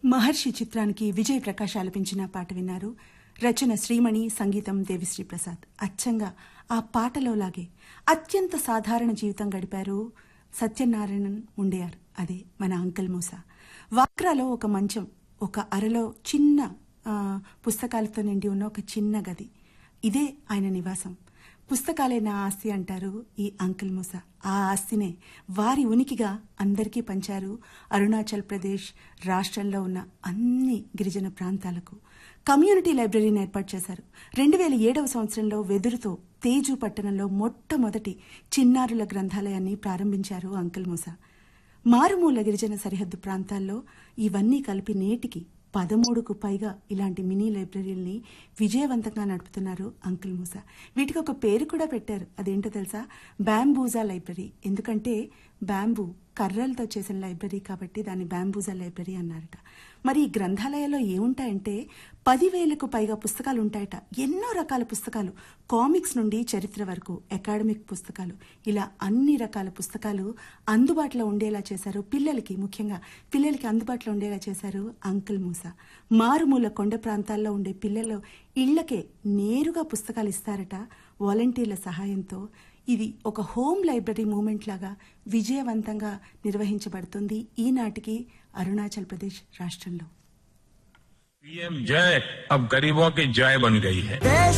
మహర్షి చిత్రానికి విజయ్ ప్రకాష్ ఆలపించిన పాట విన్నారు రచన శ్రీమణి సంగీతం దేవిశ్రీ ప్రసాద్ అచ్చంగా ఆ పాటలో లాగే అత్యంత సాధారణ జీవితం గడిపారు సత్యనారాయణన్ ఉండేయారు అదే మన అంకల్ మూస వాక్రాలో ఒక మంచం ఒక అరలో చిన్న ఆ, పుస్తకాలతో నిండి ఉన్న ఒక చిన్న గది ఇదే ఆయన నివాసం పుస్తకాలే నా ఆస్తి అంటారు ఈ అంకుల్ మూస ఆ ఆస్తినే వారి ఉనికిగా అందరికీ పంచారు అరుణాచల్ ప్రదేశ్ రాష్ట్రంలో ఉన్న అన్ని గిరిజన ప్రాంతాలకు కమ్యూనిటీ లైబ్రరీని ఏర్పాటు చేశారు రెండు వేల ఏడవ సంవత్సరంలో వెదురుతో తేజు పట్టణంలో మొట్టమొదటి చిన్నారుల గ్రంథాలయాన్ని ప్రారంభించారు అంకుల్ మూస మారుమూల గిరిజన సరిహద్దు ప్రాంతాల్లో ఇవన్నీ కలిపి నేటికి పదమూడుకు పైగా ఇలాంటి మినీ లైబ్రరీల్ని విజయవంతంగా నడుపుతున్నారు అంకుల్ మూస వీటికి ఒక పేరు కూడా పెట్టారు అదేంటో తెలుసా బ్యాంబూజా లైబ్రరీ ఎందుకంటే బ్యాంబూ కర్రలతో చేసిన లైబ్రరీ కాబట్టి దాన్ని బ్యాంబూజా లైబ్రరీ అన్నారట మరి ఈ గ్రంథాలయాల్లో ఏముంటాయంటే పదివేలకు పైగా పుస్తకాలు ఉంటాయట ఎన్నో రకాల పుస్తకాలు కామిక్స్ నుండి చరిత్ర వరకు అకాడమిక్ పుస్తకాలు ఇలా అన్ని రకాల పుస్తకాలు అందుబాటులో ఉండేలా చేశారు పిల్లలకి ముఖ్యంగా పిల్లలకి అందుబాటులో ఉండేలా చేశారు అంకుల్ మూస మారుమూల కొండ ప్రాంతాల్లో ఉండే పిల్లలు ఇళ్లకే నేరుగా పుస్తకాలు ఇస్తారట వాలంటీర్ల సహాయంతో ఇది ఒక హోమ్ లైబ్రరీ మూమెంట్ లాగా విజయవంతంగా నిర్వహించబడుతుంది ఈనాటికి అరుణాచల్ ప్రదేశ్ రాష్ట్రంలో पीएम जय अब गरीबों की जय बन गई है देश